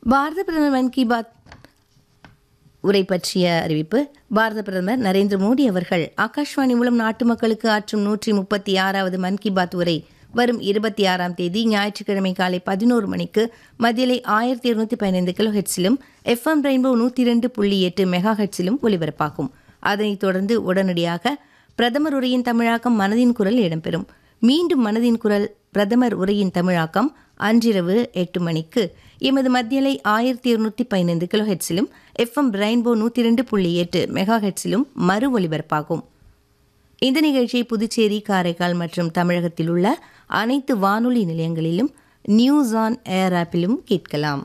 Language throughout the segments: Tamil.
பாரத பிரதமர் மன் கி பாத் உரை பற்றிய அறிவிப்பு பாரத பிரதமர் நரேந்திர மோடி அவர்கள் ஆகாஷ்வாணி மூலம் நாட்டு மக்களுக்கு ஆற்றும் நூற்றி முப்பத்தி ஆறாவது மன் கி பாத் உரை வரும் இருபத்தி ஆறாம் தேதி ஞாயிற்றுக்கிழமை காலை பதினோரு மணிக்கு மதியலை ஆயிரத்தி இருநூத்தி பதினைந்து கிலோ ஹெட்ஸிலும் எஃப்எம் ரெயின்போ நூற்றி இரண்டு புள்ளி எட்டு மெகா ஹெட்ஸிலும் ஒலிபரப்பாகும் அதனைத் தொடர்ந்து உடனடியாக பிரதமர் உரையின் தமிழாக்கம் மனதின் குரல் இடம்பெறும் மீண்டும் மனதின் குரல் பிரதமர் உரையின் தமிழாக்கம் அன்றிரவு எட்டு மணிக்கு எமது மத்தியலை ஆயிரத்தி இருநூத்தி பதினைந்து கிலோ ஹெட்ஸிலும் எஃப்எம் ரெயின்போ நூற்றி இரண்டு புள்ளி எட்டு மெகா ஹெட்ஸிலும் மறு ஒலிபரப்பாகும் இந்த நிகழ்ச்சியை புதுச்சேரி காரைக்கால் மற்றும் தமிழகத்தில் உள்ள அனைத்து வானொலி நிலையங்களிலும் நியூஸ் ஆன் ஏர் ஆப்பிலும் கேட்கலாம்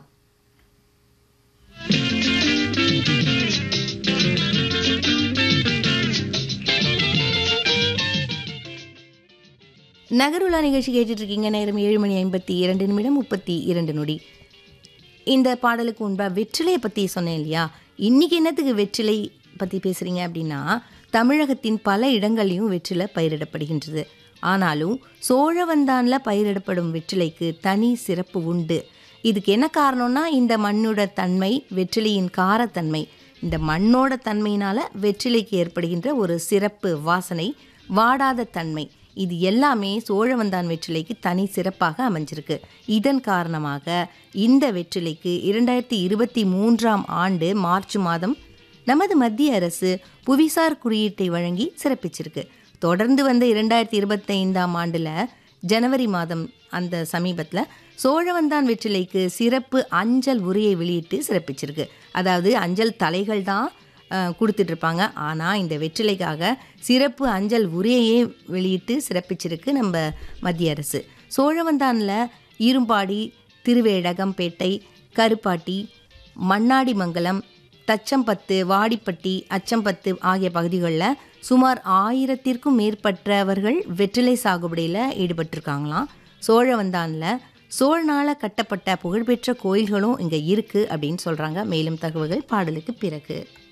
நகருலா நிகழ்ச்சி கேட்டுட்டு இருக்கீங்க நேரம் ஏழு மணி ஐம்பத்தி இரண்டு நிமிடம் முப்பத்தி இரண்டு நொடி இந்த பாடலுக்கு முன்பா வெற்றிலையை பற்றி சொன்னேன் இல்லையா இன்னைக்கு என்னத்துக்கு வெற்றிலை பற்றி பேசுகிறீங்க அப்படின்னா தமிழகத்தின் பல இடங்கள்லையும் வெற்றிலை பயிரிடப்படுகின்றது ஆனாலும் சோழவந்தானில் பயிரிடப்படும் வெற்றிலைக்கு தனி சிறப்பு உண்டு இதுக்கு என்ன காரணம்னா இந்த மண்ணோட தன்மை வெற்றிலையின் காரத்தன்மை இந்த மண்ணோட தன்மையினால வெற்றிலைக்கு ஏற்படுகின்ற ஒரு சிறப்பு வாசனை வாடாத தன்மை இது எல்லாமே சோழவந்தான் வெற்றிலைக்கு தனி சிறப்பாக அமைஞ்சிருக்கு இதன் காரணமாக இந்த வெற்றிலைக்கு இரண்டாயிரத்தி இருபத்தி மூன்றாம் ஆண்டு மார்ச் மாதம் நமது மத்திய அரசு புவிசார் குறியீட்டை வழங்கி சிறப்பிச்சிருக்கு தொடர்ந்து வந்த இரண்டாயிரத்தி இருபத்தைந்தாம் ஆண்டில் ஜனவரி மாதம் அந்த சமீபத்தில் சோழவந்தான் வெற்றிலைக்கு சிறப்பு அஞ்சல் உரையை வெளியிட்டு சிறப்பிச்சிருக்கு அதாவது அஞ்சல் தலைகள் தான் கொடுத்துட்ருப்பாங்க ஆனால் இந்த வெற்றிலைக்காக சிறப்பு அஞ்சல் உரையையே வெளியிட்டு சிறப்பிச்சிருக்கு நம்ம மத்திய அரசு சோழவந்தானில் இரும்பாடி திருவேடகம்பேட்டை கருப்பாட்டி மண்ணாடிமங்கலம் தச்சம்பத்து வாடிப்பட்டி அச்சம்பத்து ஆகிய பகுதிகளில் சுமார் ஆயிரத்திற்கும் மேற்பட்டவர்கள் வெற்றிலை சாகுபடியில் ஈடுபட்டிருக்காங்களாம் சோழவந்தானில் சோழனால் கட்டப்பட்ட புகழ்பெற்ற கோயில்களும் இங்கே இருக்குது அப்படின்னு சொல்கிறாங்க மேலும் தகவல்கள் பாடலுக்கு பிறகு